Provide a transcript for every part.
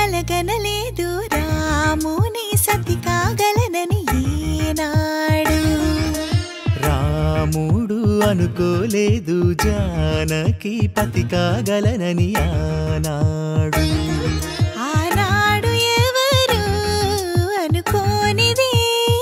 కలగనలేదు రాముని సతి కాగలనని ఏనాడు రాముడు అనుకోలేదు జానకి పతి కాగలనని ఆనాడు ఆనాడు ఎవరు అనుకోనిది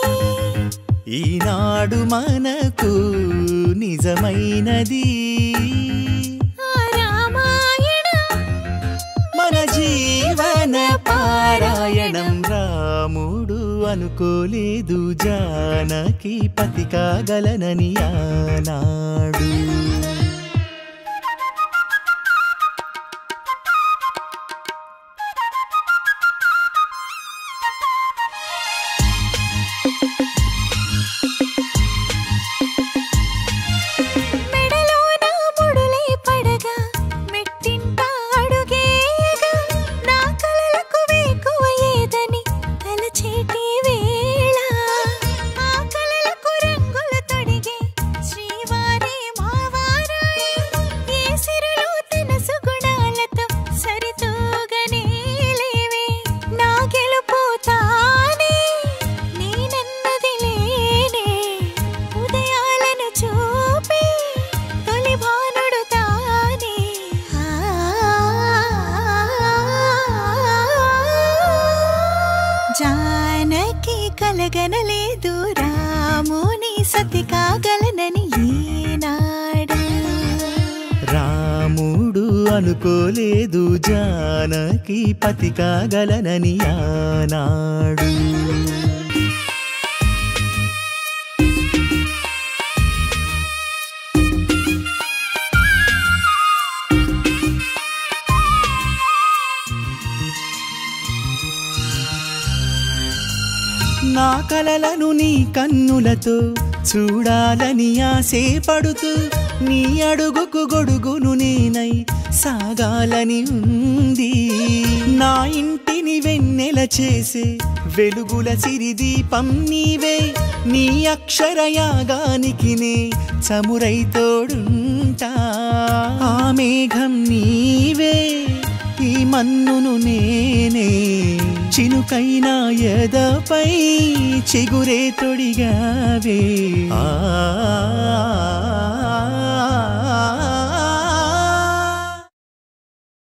ఈనాడు మనకు నిజమైనది ఆ రామాయణం మన జీవన పారాయణం రాముడు అనుకోలేదు జానకి పతి కాగలనని ఆనాడు మెడలోన ముడులే పడగా మెట్టింట అడుగేయగా నా కలలకు వేకువ ఏదని తలచేటి వేళ ఆ కలలకు రంగులు తొడిగే శ్రీవారి మావారాయ ఏ సిరులు తన సుగుణాలతో సరితూగనే లేవే నా గెలుపు తానే నేనన్నది లేనే ఉదయాలను చూపి తొలి భానుడు తానే జానకి కలగనలేదు రాముని సతి కాగలనని ఈనాడు రాముడు అనుకోలేదు జానకి పతి కాగలనని ఆనాడు నా కలలను నీ కన్నులతో చూడాలని ఆశపడుతూ నీ అడుగుకు గొడుగును నేనై సాగాలని ఉంది నా ఇంటిని వెన్నెల చేసే వెలుగుల సిరిదీపం నీవే నీ అక్షరయాగానికి నే చమురై తోడుంటా ఆ మేఘం నీవే ఈ మన్నును నేనే చినుకైన ఎదపై చిగురే తొడిగావే ఆ